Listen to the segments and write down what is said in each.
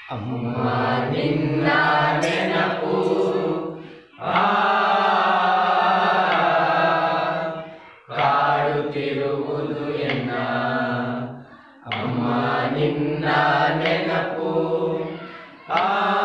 ಅಮ್ಮ ನಿನ್ನ ನೆನಪು ಆ ಕಾಡುತ್ತಿರುವುದು ಎನ್ನ ಅಮ್ಮ ನಿನ್ನ ನೆನಪು ಆ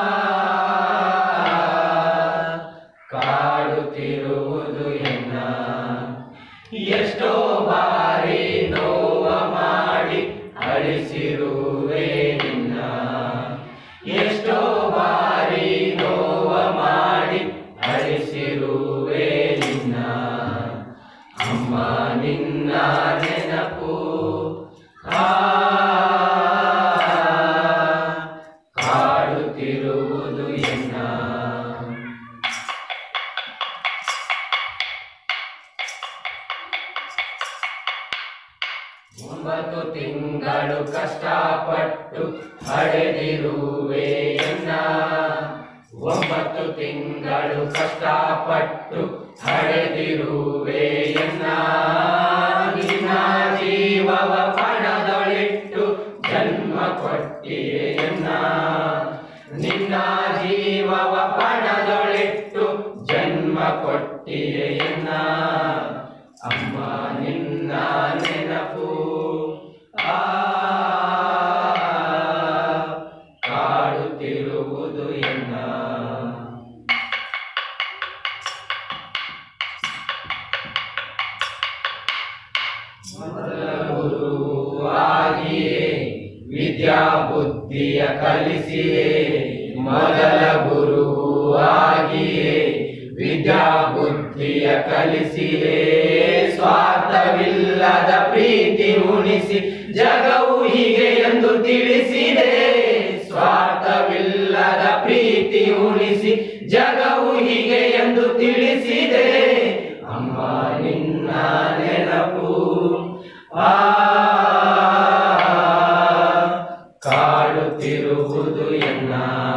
ಕಾಡುತ್ತಿರುವುದು ಎನ್ನ ಎಷ್ಟೋ ಬಾರಿ ನೋವ ಮಾಡಿ ಅಳಿಸಿರುವೆ ನಿನ್ನ ಎಷ್ಟೋ ಬಾರಿ ನೋವ ಮಾಡಿ ಅಳಿಸಿರುವೆ ನಿನ್ನ ಅಮ್ಮ ನಿನ್ನ ನೆನಪು ಆ ಕಾಡುತ್ತಿರುವುದು ಎನ್ನ ಒಂಬತ್ತು ತಿಂಗಳು ಕಷ್ಟಪಟ್ಟು ಹಡೆದಿರುವೆ ಎನ್ನ ಒಂಬತ್ತು ತಿಂಗಳು ಕಷ್ಟಪಟ್ಟು ಹಡೆದಿರುವೆ ಎನ್ನ ನಿನ್ನ ಜೀವವ ಪಣದೊಳಿಟ್ಟು ಜನ್ಮ ಕೊಟ್ಟಿಯೇ ಎನ್ನ ನಿನ್ನ ಜೀವವ ಪಣದೊಳಿಟ್ಟು ಜನ್ಮ ಕೊಟ್ಟಿಯೇ ಎನ್ನ ಅಮ್ಮ ನಿನ್ನ ನೆನಪು ಆ ಕಾಡುತ್ತಿರುವುದು ಎನ್ನ ಮೊದಲ ಗುರುವಾಗಿಯೇ ವಿದ್ಯಾ ಬುದ್ಧಿಯ ಕಲಿಸಿಯೇ ಮೊದಲ ಗುರುವಾಗಿಯೇ ವಿದ್ಯಾ ಬುದ್ಧಿಯ ಕಲಿಸಿಯೇ ಸ್ವಾರ್ಥವಿಲ್ಲದ ಪ್ರೀತಿ ಉಣಿಸಿ ಜಗವು ಹೀಗೆ ಎಂದು ತಿಳಿಸಿದೆ ಸ್ವಾರ್ಥವಿಲ್ಲದ ಪ್ರೀತಿ ಉಣಿಸಿ ಜಗವು ಹೀಗೆ ಎಂದು ತಿಳಿಸಿದೆ ಅಮ್ಮ ನಿನ್ನ ನೆನಪು ಆ ಕಾಡುತ್ತಿರುವುದು ಎನ್ನ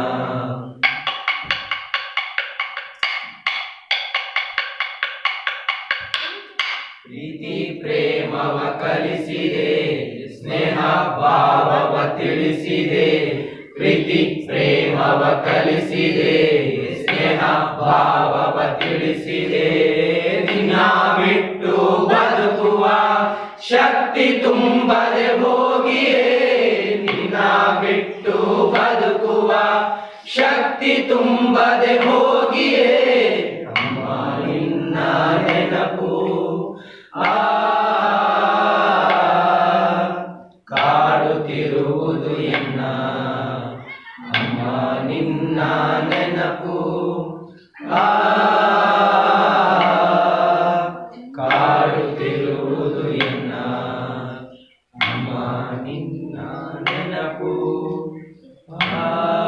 ಪ್ರೀತಿ ಪ್ರೇಮವ ಕಲಿಸಿದೆ ಸ್ನೇಹ ಭಾವವ ತಿಳಿಸಿದೆ ಪ್ರೀತಿ ಪ್ರೇಮವ ಕಲಿಸಿದೆ ಸ್ನೇಹ ಭಾವವ ತಿಳಿಸಿದೆ ದಿನ ಬಿಟ್ಟು ಬದುಕುವ ಶಕ್ತಿ ತುಂಬದೆ ಹೋಗಿಯೇ ದಿನ ಬಿಟ್ಟು ಬದುಕುವ ಶಕ್ತಿ ತುಂಬದೆ ಹೋಗಿಯೇ ಅಮ್ಮ ನಿನ್ನ ನೆನಪು ಆ ಕಾಡುತ್ತಿರುವುದು ಎನ್ನ ಅಮ್ಮ ನಿನ್ನ ನೆನಪು ಆ ಕಾಡುತ್ತಿರುವುದು ಎನ್ನ ಅಮ್ಮ ನಿನ್ನ ನೆನಪು ಆ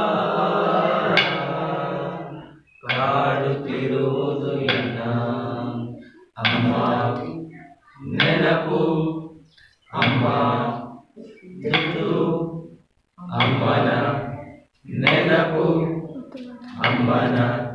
ಕಾಡುತ್ತಿರುವುದು ಎನ್ನ ಅಮ್ಮ ನೆನಪು ಅಮ್ಮ ಇದು ಅಮ್ಮನ ನೆನಪು ಅಮ್ಮನ